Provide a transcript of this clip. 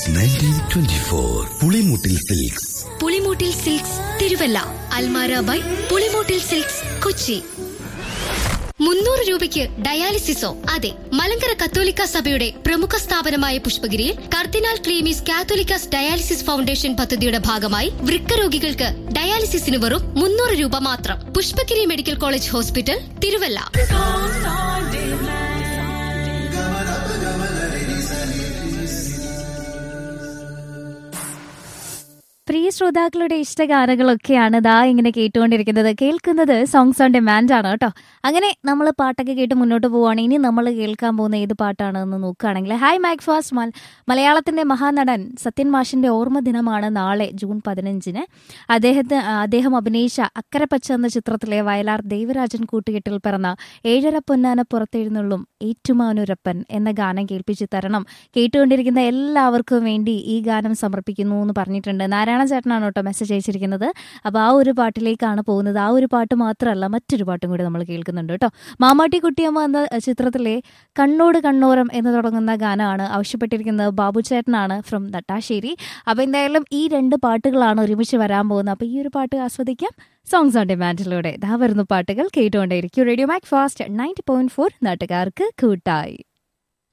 since nineteen twenty four Pulimoottil silks Pulimoottil silks Thiruvalla Almara by Pulimoottil silks Kochi മുന്നൂറ് രൂപയ്ക്ക് ഡയാലിസിസോ അതെ മലങ്കര കത്തോലിക്ക സഭയുടെ പ്രമുഖ സ്ഥാപനമായ പുഷ്പഗിരിയിൽ കർദിനാൾ ക്ലീമീസ് കാത്തോലിക്കാസ് ഡയാലിസിസ് ഫൗണ്ടേഷൻ പദ്ധതിയുടെ ഭാഗമായി വൃക്ക രോഗികൾക്ക് ഡയാലിസിസിന് വെറും മുന്നൂറ് രൂപ മാത്രം Pushpagiri medical college hospital Thiruvalla പ്രിയ ശ്രോതാക്കളുടെ ഇഷ്ടഗാനങ്ങളൊക്കെയാണ് ദാ ഇങ്ങനെ കേട്ടുകൊണ്ടിരിക്കുന്നത് കേൾക്കുന്നത് സോങ്സ് ഓൺ ഡിമാൻഡ് ആണ് കേട്ടോ അങ്ങനെ നമ്മൾ പാട്ടൊക്കെ കേട്ട് മുന്നോട്ട് പോവുകയാണ് ഇനി നമ്മൾ കേൾക്കാൻ പോകുന്ന ഏത് പാട്ടാണെന്ന് നോക്കുകയാണെങ്കിൽ ഹായ് മാക് ഫാസ്റ്റ് മൽ മലയാളത്തിന്റെ മഹാനടൻ സത്യൻ മാഷിന്റെ ഓർമ്മ ദിനമാണ് നാളെ ജൂൺ പതിനഞ്ചിന് അദ്ദേഹത്തെ അദ്ദേഹം അഭിനയിച്ച അക്കരപ്പച്ച എന്ന ചിത്രത്തിലെ വയലാർ ദേവരാജൻ കൂട്ടുകെട്ടിൽ പിറന്ന ഏഴര പൊന്നാന പുറത്തെഴുന്നള്ളും ഏറ്റുമാനുരപ്പൻ എന്ന ഗാനം കേൾപ്പിച്ചു തരണം കേട്ടുകൊണ്ടിരിക്കുന്ന എല്ലാവർക്കും വേണ്ടി ഈ ഗാനം സമർപ്പിക്കുന്നു എന്ന് പറഞ്ഞിട്ടുണ്ട് നാരായണ ചേട്ടനാണ് കേട്ടോ മെസ്സേജ് അയച്ചിരിക്കുന്നത് അപ്പോൾ ആ ഒരു പാട്ടിലേക്കാണ് പോകുന്നത് ആ ഒരു പാട്ട് മാത്രമല്ല മറ്റൊരു പാട്ടും കൂടി നമ്മൾ കേൾക്കുന്നുണ്ട് കേട്ടോ മാമാട്ടി കുട്ടിയമ്മ എന്ന ചിത്രത്തിലെ കണ്ണോട് കണ്ണോരം എന്ന് തുടങ്ങുന്ന ഗാനമാണ് ആവശ്യപ്പെട്ടിരിക്കുന്നത് ബാബു ചേട്ടനാണ് ഫ്രം നട്ടാശ്ശേരി അപ്പോൾ എന്തായാലും ഈ രണ്ട് പാട്ടുകളാണ് ഒരുമിച്ച് വരാൻ പോകുന്നത് അപ്പോൾ ഈ ഒരു പാട്ട് ആസ്വദിക്കാം സോങ്സ് ഓൺ ഡിമാൻഡിലൂടെ ഇതാ വരുന്ന പാട്ടുകൾ കേട്ടുകൊണ്ടേയിരിക്കും radio Mac fast ninety point four നാട്ടുകാർക്ക് കൂട്ടായി